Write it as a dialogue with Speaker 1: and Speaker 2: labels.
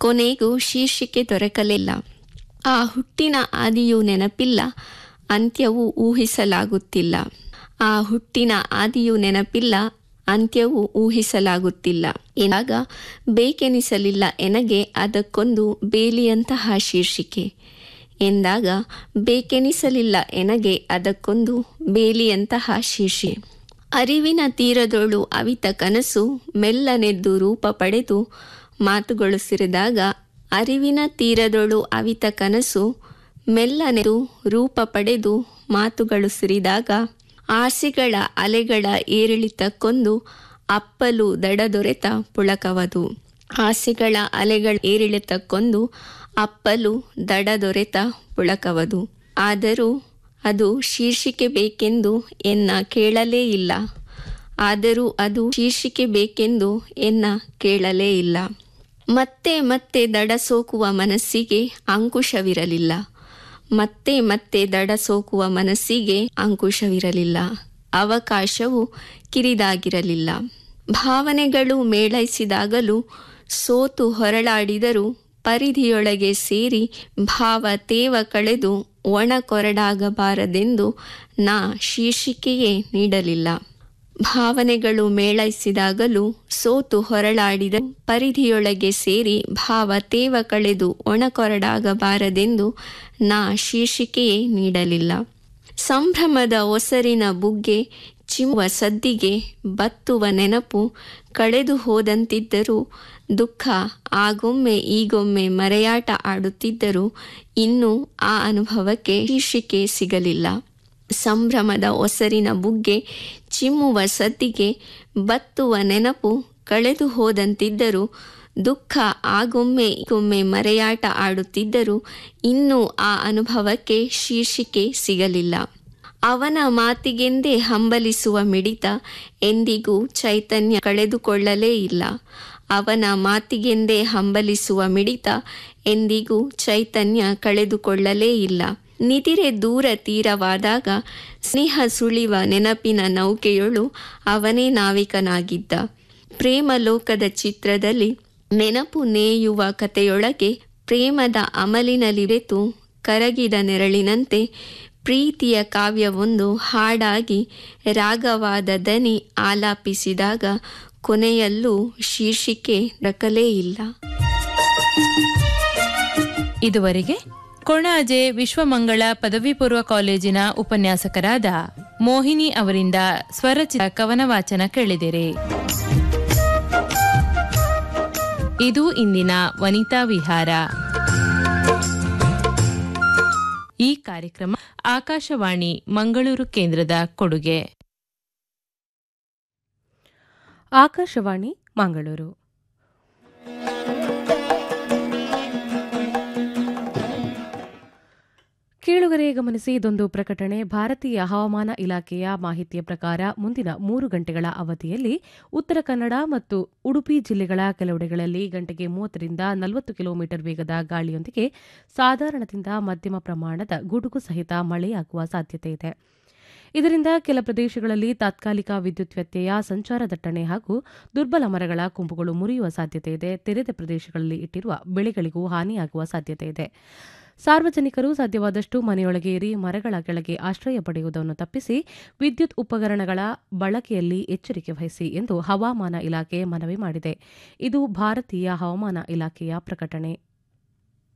Speaker 1: ಕೊನೆಗೂ ಶೀರ್ಷಿಕೆ ದೊರಕಲಿಲ್ಲ ಆ ಹುಟ್ಟಿನ ಆದಿಯೂ ನೆನಪಿಲ್ಲ ಅಂತ್ಯವೂ ಊಹಿಸಲಾಗುತ್ತಿಲ್ಲ ಆ ಹುಟ್ಟಿನ ಆದಿಯೂ ನೆನಪಿಲ್ಲ ಅಂತ್ಯವೂ ಊಹಿಸಲಾಗುತ್ತಿಲ್ಲ ಎನಾಗ ಬೇಕೆನಿಸಲಿಲ್ಲ ಎನಗೆ ಅದಕ್ಕೊಂದು ಬೇಲಿಯಂತಹ ಶೀರ್ಷಿಕೆ ಎಂದಾಗ ಬೇಕೆನಿಸಲಿಲ್ಲ ಎನಗೆ ಅದಕ್ಕೊಂದು ಬೇಲಿಯಂತಹ ಶೀರ್ಷೆ ಅರಿವಿನ ತೀರದೊಳು ಅವಿತ ಕನಸು ಮೆಲ್ಲನೆದ್ದು ರೂಪ ಪಡೆದು ಮಾತುಗಳು ಸಿರಿದಾಗ ಅರಿವಿನ ತೀರದೊಳು ಅವಿತ ಕನಸು ಮೆಲ್ಲನೆದು ರೂಪ ಪಡೆದು ಮಾತುಗಳು ಸಿರಿದಾಗ ಆಸೆಗಳ ಅಲೆಗಳ ಏರಿಳಿತಕ್ಕೊಂದು ಅಪ್ಪಲು ದಡದೊರೆತ ಪುಳಕವದು ಆಸೆಗಳ ಅಲೆಗಳ ಏರಿಳಿತಕ್ಕೊಂದು ಅಪ್ಪಲು ದಡದೊರೆತ ಪುಳಕವದು ಆದರೂ ಅದು ಶೀರ್ಷಿಕೆ ಬೇಕೆಂದು ಎನ್ನ ಕೇಳಲೇ ಇಲ್ಲ ಆದರೂ ಅದು ಶೀರ್ಷಿಕೆ ಬೇಕೆಂದು ಎನ್ನ ಕೇಳಲೇ ಇಲ್ಲ ಮತ್ತೆ ಮತ್ತೆ ದಡ ಸೋಕುವ ಮನಸ್ಸಿಗೆ ಅಂಕುಶವಿರಲಿಲ್ಲ ಮತ್ತೆ ಮತ್ತೆ ದಡ ಸೋಕುವ ಮನಸ್ಸಿಗೆ ಅಂಕುಶವಿರಲಿಲ್ಲ ಅವಕಾಶವು ಕಿರಿದಾಗಿರಲಿಲ್ಲ ಭಾವನೆಗಳು ಮೇಳೈಸಿದಾಗಲೂ ಸೋತು ಹೊರಳಾಡಿದರೂ ಪರಿಧಿಯೊಳಗೆ ಸೇರಿ ಭಾವ ತೇವ ಕಳೆದು ಒಣ ಕೊರಡಾಗಬಾರದೆಂದು ನಾ ಶೀರ್ಷಿಕೆಯೇ ನೀಡಲಿಲ್ಲ ಭಾವನೆಗಳು ಮೇಳೈಸಿದಾಗಲೂ ಸೋತು ಹೊರಳಾಡಿದ ಪರಿಧಿಯೊಳಗೆ ಸೇರಿ ಭಾವ ತೇವ ಕಳೆದು ಒಣಕೊರಡಾಗಬಾರದೆಂದು ನಾ ಶೀರ್ಷಿಕೆಯೇ ನೀಡಲಿಲ್ಲ ಸಂಭ್ರಮದ ಒಸರಿನ ಬುಗ್ಗೆ ಚಿಮ್ಮುವ ಸದ್ದಿಗೆ ಬತ್ತುವ ನೆನಪು ಕಳೆದು ಹೋದಂತಿದ್ದರೂ ದುಃಖ ಆಗೊಮ್ಮೆ ಈಗೊಮ್ಮೆ ಮರೆಯಾಟ ಆಡುತ್ತಿದ್ದರೂ ಇನ್ನೂ ಆ ಅನುಭವಕ್ಕೆ ಶೀರ್ಷಿಕೆ ಸಿಗಲಿಲ್ಲ ಸಂಭ್ರಮದ ಒಸರಿನ ಬುಗ್ಗೆ ಚಿಮ್ಮುವ ಸದ್ದಿಗೆ ಬತ್ತುವ ನೆನಪು ಕಳೆದು ಹೋದಂತಿದ್ದರೂ ದುಃಖ ಆಗೊಮ್ಮೆ ಈಗೊಮ್ಮೆ ಮರೆಯಾಟ ಆಡುತ್ತಿದ್ದರೂ ಇನ್ನೂ ಆ ಅನುಭವಕ್ಕೆ ಶೀರ್ಷಿಕೆ ಸಿಗಲಿಲ್ಲ ಅವನ ಮಾತಿಗೆಂದೇ ಹಂಬಲಿಸುವ ಮಿಡಿತ ಎಂದಿಗೂ ಚೈತನ್ಯ ಕಳೆದುಕೊಳ್ಳಲೇ ಇಲ್ಲ ಅವನ ಮಾತಿಗೆಂದೇ ಹಂಬಲಿಸುವ ಮಿಡಿತ ಎಂದಿಗೂ ಚೈತನ್ಯ ಕಳೆದುಕೊಳ್ಳಲೇ ಇಲ್ಲ ನಿದಿರೆ ದೂರ ತೀರವಾದಾಗ ಸ್ನೇಹ ಸುಳಿವ ನೆನಪಿನ ನೌಕೆಯೊಳು ಅವನೇ ನಾವಿಕನಾಗಿದ್ದ ಪ್ರೇಮ ಲೋಕದ ಚಿತ್ರದಲ್ಲಿ ನೆನಪು ನೇಯುವ ಕಥೆಯೊಳಗೆ ಪ್ರೇಮದ ಅಮಲಿನಲಿರೆತು ಕರಗಿದ ನೆರಳಿನಂತೆ ಪ್ರೀತಿಯ ಕಾವ್ಯವೊಂದು ಹಾಡಾಗಿ ರಾಗವಾದ ದನಿ ಆಲಾಪಿಸಿದಾಗ ಕೊನೆಯಲ್ಲೂ ಶೀರ್ಷಿಕೆ ರಕಲೇ ಇಲ್ಲ
Speaker 2: ಇದುವರೆಗೆ ಕೊಣಾಜೆ ವಿಶ್ವಮಂಗಳ ಪದವಿ ಪೂರ್ವ ಕಾಲೇಜಿನ ಉಪನ್ಯಾಸಕರಾದ ಮೋಹಿನಿ ಅವರಿಂದ ಸ್ವರಚಿತ ಕವನ ವಾಚನ ಕೇಳಿದಿರಿ ಇದು ಇಂದಿನ ವನಿತಾ ವಿಹಾರ ಈ ಕಾರ್ಯಕ್ರಮ ಆಕಾಶವಾಣಿ ಮಂಗಳೂರು ಕೇಂದ್ರದ ಕೊಡುಗೆ
Speaker 3: ಆಕಾಶವಾಣಿ ಮಂಗಳೂರು ಕೇಳುಗರೆ ಗಮನಿಸಿ ಇದೊಂದು ಪ್ರಕಟಣೆ ಭಾರತೀಯ ಹವಾಮಾನ ಇಲಾಖೆಯ ಮಾಹಿತಿಯ ಪ್ರಕಾರ ಮುಂದಿನ ಮೂರು ಗಂಟೆಗಳ ಅವಧಿಯಲ್ಲಿ ಉತ್ತರ ಕನ್ನಡ ಮತ್ತು ಉಡುಪಿ ಜಿಲ್ಲೆಗಳ ಕೆಲವೆಡೆಗಳಲ್ಲಿ ಗಂಟೆಗೆ ಮೂವತ್ತರಿಂದ ನಲವತ್ತು ಕಿಲೋಮೀಟರ್ ವೇಗದ ಗಾಳಿಯೊಂದಿಗೆ ಸಾಧಾರಣದಿಂದ ಮಧ್ಯಮ ಪ್ರಮಾಣದ ಗುಡುಗು ಸಹಿತ ಮಳೆಯಾಗುವ ಸಾಧ್ಯತೆ ಇದೆ ಇದರಿಂದ ಕೆಲ ಪ್ರದೇಶಗಳಲ್ಲಿ ತಾತ್ಕಾಲಿಕ ವಿದ್ಯುತ್ ವ್ಯತ್ಯಯ ಸಂಚಾರ ದಟ್ಟಣೆ ಹಾಗೂ ದುರ್ಬಲ ಮರಗಳ ಕೊಂಬುಗಳು ಮುರಿಯುವ ಸಾಧ್ಯತೆ ಇದೆ ತೆರೆದ ಪ್ರದೇಶಗಳಲ್ಲಿ ಇಟ್ಟಿರುವ ಬೆಳೆಗಳಿಗೂ ಹಾನಿಯಾಗುವ ಸಾಧ್ಯತೆ ಇದೆ ಸಾರ್ವಜನಿಕರು ಸಾಧ್ಯವಾದಷ್ಟು ಮನೆಯೊಳಗೆ ಇರಿ ಮರಗಳ ಕೆಳಗೆ ಆಶ್ರಯ ಪಡೆಯುವುದನ್ನು ತಪ್ಪಿಸಿ ವಿದ್ಯುತ್ ಉಪಕರಣಗಳ ಬಳಕೆಯಲ್ಲಿ ಎಚ್ಚರಿಕೆ ವಹಿಸಿ ಎಂದು ಹವಾಮಾನ ಇಲಾಖೆ ಮನವಿ ಮಾಡಿದೆ ಇದು ಭಾರತೀಯ ಹವಾಮಾನ ಇಲಾಖೆಯ ಪ್ರಕಟಣೆ